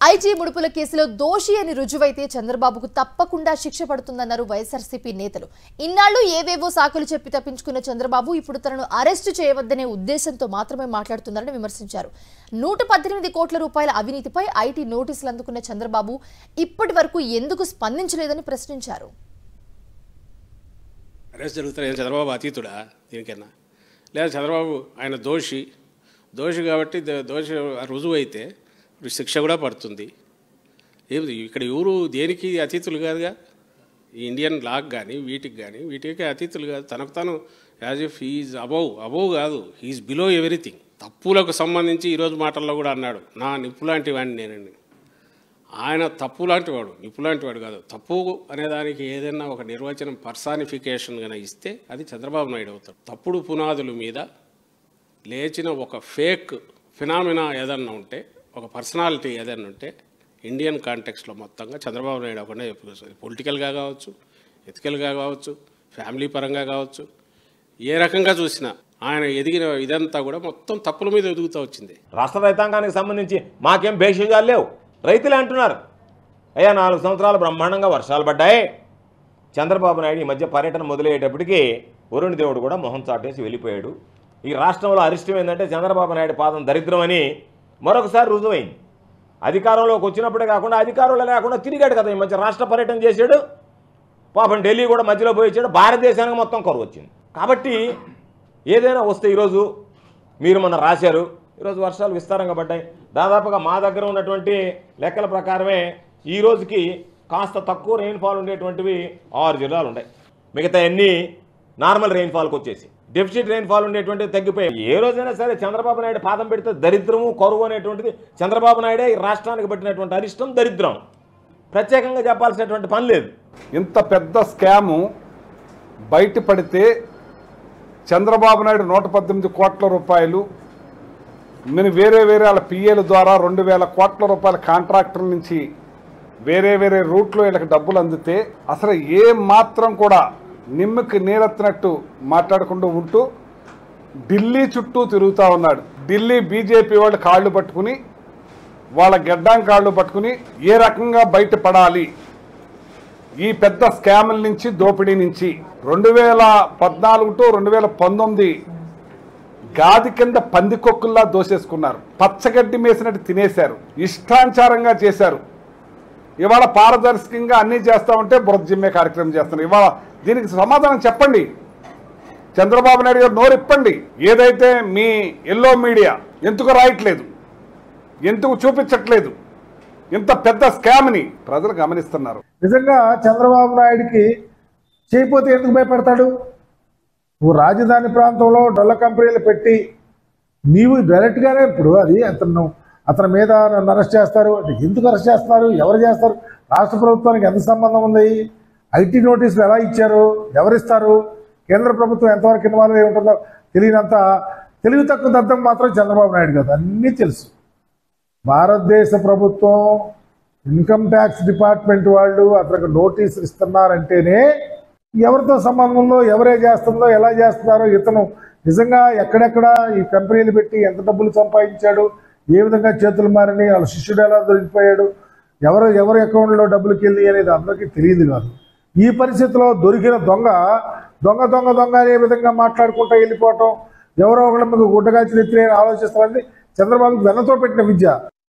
IT ముడుపుల కేసులో దోషి అని రుజువైతే చంద్రబాబుకు తప్పకుండా శిక్ష పడుతుందన్నారు వైఎస్ఆర్సీపీ నేతలు ఇన్నాళ్లు ఏవేవో సాకులు చెప్పి తప్పించుకున్న చంద్రబాబు ఇప్పుడు తనను అరెస్టు చేయవద్దనే ఉద్దేశంతో మాత్రమే మాట్లాడుతున్నారని విమర్శించారు నూట పద్దెనిమిది కోట్ల రూపాయల అవినీతిపై ఐటీ నోటీసులు అందుకున్న చంద్రబాబు ఇప్పటి వరకు ఎందుకు స్పందించలేదని ప్రశ్నించారు అరెస్ట్ జరుగుతారు ఏం చంద్రబాబు అతీతుడా దీనికన్నా లేదా చంద్రబాబు ఆయన దోషి దోషి కాబట్టి ద- దోషి రుజువు అయితే ఇప్పుడు శిక్ష కూడా పడుతుంది ఏమి ఇక్కడ ఎవరు దేనికి అతీతులు కాదుగా ఈ ఇండియన్ లాక్ కానీ వీటికి కానీ వీటికి అతీతులు కాదు తనకు తాను as if he's above above కాదు హీఈస్ బిలో ఎవ్రీథింగ్ తప్పులకు సంబంధించి ఈరోజు మాటల్లో కూడా అన్నాడు నా నిప్పు లాంటి వాడిని నేనండి ఆయన తప్పు లాంటి వాడు నిప్పు లాంటి వాడు కాదు తప్పు అనే దానికి ఏదైనా ఒక నిర్వచనం పర్సానిఫికేషన్ కనుక ఇస్తే అది చంద్రబాబు నాయుడు అవుతాడు తప్పుడు పునాదుల మీద లేచిన ఒక ఫేక్ ఫినామినా ఏదన్నా ఉంటే ఒక పర్సనాలిటీ ఏదైనా ఉంటే ఇండియన్ కాంటెక్స్లో మొత్తంగా చంద్రబాబు నాయుడు ఒకటే చెప్పుకోవచ్చు పొలిటికల్గా కావచ్చు ఎథికల్గా కావచ్చు ఫ్యామిలీ పరంగా కావచ్చు ఏ రకంగా చూసినా ఆయన ఎదిగిన ఇదంతా కూడా మొత్తం తప్పుల మీద ఎదుగుతూ వచ్చింది రాష్ట్ర రైతాంగానికి సంబంధించి మాకేం భేషజాలు లేవు రైతులే అంటున్నారు అయ్యా నాలుగు సంవత్సరాలు బ్రహ్మాండంగా వర్షాలు పడ్డాయి చంద్రబాబు నాయుడు ఈ మధ్య పర్యటన మొదలయ్యేటప్పటికి వరుణ్ దేవుడు కూడా మొహం చాటేసి వెళ్ళిపోయాడు ఈ రాష్ట్రంలో అరిష్టం ఏంటంటే చంద్రబాబు నాయుడు పాదం దరిద్రమని మరొకసారి రుజువైంది అధికారంలోకి వచ్చినప్పుడే కాకుండా అధికారంలో లేకుండా తిరిగాడు కదా ఈ మధ్య రాష్ట్ర పర్యటన చేశాడు పాపం ఢిల్లీ కూడా మధ్యలో పోయి వచ్చాడు భారతదేశానికి మొత్తం కరువు వచ్చింది కాబట్టి ఏదైనా వస్తే ఈరోజు మీరు మొన్న రాశారు ఈరోజు వర్షాలు విస్తారంగా పడ్డాయి దాదాపుగా మా దగ్గర ఉన్నటువంటి లెక్కల ప్రకారమే ఈ రోజుకి కాస్త తక్కువ రెయిన్ఫాల్ ఉండేటువంటివి ఆరు జిల్లాలు ఉన్నాయి మిగతా అన్ని నార్మల్ రెయిన్ఫాల్కి వచ్చేసి డెఫిసిట్ రెయిన్ఫాల్ ఉండేటువంటివి తగ్గిపోయాయి ఏ రోజైనా సరే చంద్రబాబు నాయుడు పాదం పెడితే దరిద్రము కరువు అనేటువంటిది చంద్రబాబు నాయుడే ఈ రాష్ట్రానికి పట్టినటువంటి అరిష్టం దరిద్రం ప్రత్యేకంగా చెప్పాల్సినటువంటి పని లేదు ఇంత పెద్ద స్కాము బయటపడితే చంద్రబాబు నాయుడు నూట పద్దెనిమిది కోట్ల రూపాయలు నేను వేరే వేరే వాళ్ళ పిఏల ద్వారా రెండు వేల కోట్ల రూపాయల కాంట్రాక్టర్ నుంచి వేరే వేరే రూట్లో వీళ్ళకి డబ్బులు అందితే అసలు ఏ మాత్రం కూడా నిమ్మకి నీరెత్తినట్టు మాట్లాడుకుంటూ ఉంటూ ఢిల్లీ చుట్టూ తిరుగుతూ ఉన్నాడు ఢిల్లీ బీజేపీ వాళ్ళు కాళ్ళు పట్టుకుని వాళ్ళ గెడ్డాం కాళ్ళు పట్టుకుని ఏ రకంగా బయటపడాలి ఈ పెద్ద స్కాముల నుంచి దోపిడీ నుంచి రెండు వేల పద్నాలుగు టు రెండు వేల పంతొమ్మిది గాది కింద పందికొక్కుల్లా దోసేసుకున్నారు పచ్చగడ్డి మేసినట్టు తినేశారు ఇష్టానుసారంగా చేశారు ఇవాళ పారదర్శకంగా అన్నీ చేస్తా ఉంటే బురద జిమ్మే కార్యక్రమం చేస్తున్నారు ఇవాళ దీనికి సమాధానం చెప్పండి చంద్రబాబు నాయుడు గారు నోరిప్పండి ఏదైతే మీ ఎల్లో మీడియా ఎందుకు రాయట్లేదు ఎందుకు చూపించట్లేదు ఇంత పెద్ద స్కామ్ని ప్రజలు గమనిస్తున్నారు నిజంగా చంద్రబాబు నాయుడికి చేయకపోతే ఎందుకు భయపడతాడు నువ్వు రాజధాని ప్రాంతంలో డొల్ల కంపెనీలు పెట్టి నీవు డైరెక్ట్గానే ఇప్పుడు అది అతను అతని మీద నన్ను అరెస్ట్ చేస్తారు అంటే ఎందుకు అరెస్ట్ చేస్తున్నారు ఎవరు చేస్తారు రాష్ట్ర ప్రభుత్వానికి ఎంత సంబంధం ఉంది ఐటీ నోటీసులు ఎలా ఇచ్చారు ఎవరిస్తారు కేంద్ర ప్రభుత్వం ఎంతవరకు ఇన్వాల్వ్ అయి ఉంటుందో తెలియనంత తెలివి తక్కువ దద్దం మాత్రం చంద్రబాబు నాయుడు కాదు అన్నీ తెలుసు భారతదేశ ప్రభుత్వం ఇన్కమ్ ట్యాక్స్ డిపార్ట్మెంట్ వాళ్ళు అతనికి నోటీసులు ఇస్తున్నారంటేనే ఎవరితో సంబంధం ఉందో ఎవరే చేస్తుందో ఎలా చేస్తున్నారో ఇతను నిజంగా ఎక్కడెక్కడ ఈ కంపెనీలు పెట్టి ఎంత డబ్బులు సంపాదించాడు ఏ విధంగా చేతులు మారని వాళ్ళ శిష్యుడు ఎలా దొరికిపోయాడు ఎవరు ఎవరి అకౌంట్లో డబ్బులకి వెళ్ళి అనేది అందరికీ తెలియదు కాదు ఈ పరిస్థితిలో దొరికిన దొంగ దొంగ దొంగ దొంగ అనే విధంగా మాట్లాడుకుంటూ వెళ్ళిపోవటం ఎవరో ఒకళ్ళ మీకు గుడ్డగా నెత్తి ఆలోచిస్తారని చంద్రబాబుకి వెన్నతో పెట్టిన విద్య